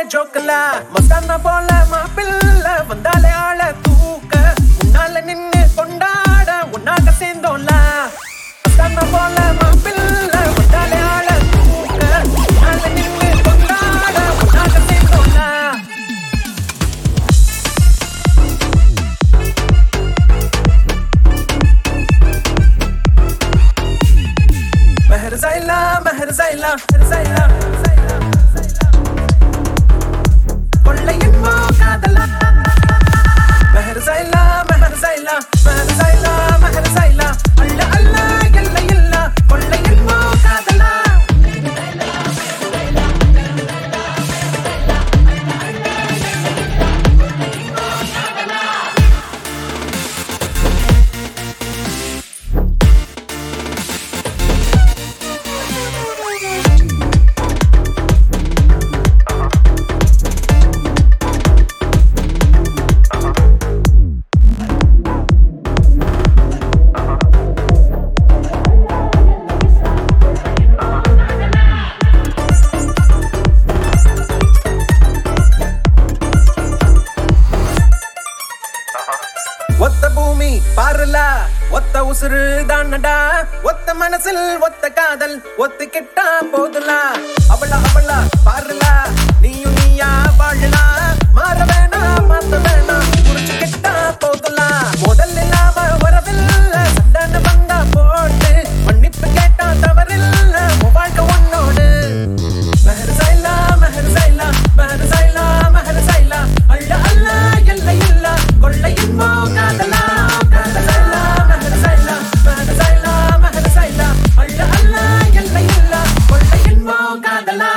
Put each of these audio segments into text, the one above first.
ஜோக்கல மஸ்தான போல மாப்பிள்ள வந்தாலே ஆள தூக்க முன்னால நின்னு கொண்டாட உன்னாக சேர்ந்தோம்ல மஸ்தான போல மாப்பிள்ள வந்தாலே ஆள தூக்க முன்னால நின்னு கொண்டாட உன்னாக சேர்ந்தோம்ல مهر زيلا مهر زيلا مهر زيلا கொள்ளையின் காதலா மஹர் சைலா மஹர் சைலா மஹர் சைலா மஹர் சைலா அல்ல அல்ல எல்ல இல்ல கொள்ளையின் காதலா ஒத்த பூமி பாருல ஒத்த உசுறு தானடா ஒத்த மனசில் ஒத்த காதல் ஒத்துக்கிட்டா போதுல அவள அவள பாருல நீயும் நீயா வாழலா மாற வேணாம் மாத்த வேணாம் புரிஞ்சுக்கிட்டா போதுல முதல் இல்லாம வரவில்ல சண்டை வந்தா போட்டு மன்னிப்பு கேட்டா தவறில்ல உன் வாழ்க்கை உன்னோடு மெஹர் சைலா மெஹர் சைலா மெஹர் சைலா மெஹர் சைலா அல்ல அல்ல எல்ல இல்ல கொள்ளையின் மோ காதலா காதலா மெஹர் சைலா மெஹர் சைலா மெஹர் சைலா அல்ல அல்ல எல்ல இல்ல கொள்ளையின் மோ காதலா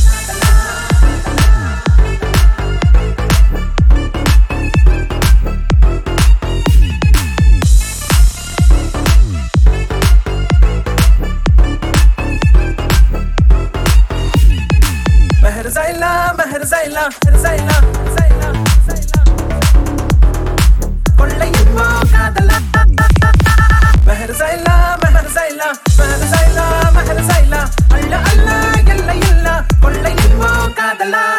مهر زيلا مهر زيلا مهر زيلا زيلا زيلا கொள்ளையின் மோ காதலா مهر زيلا مهر زيلا مهر زيلا مهر زيلا அல்ல அல்ல எல்ல இல்ல கொள்ளையின் மோ காதலா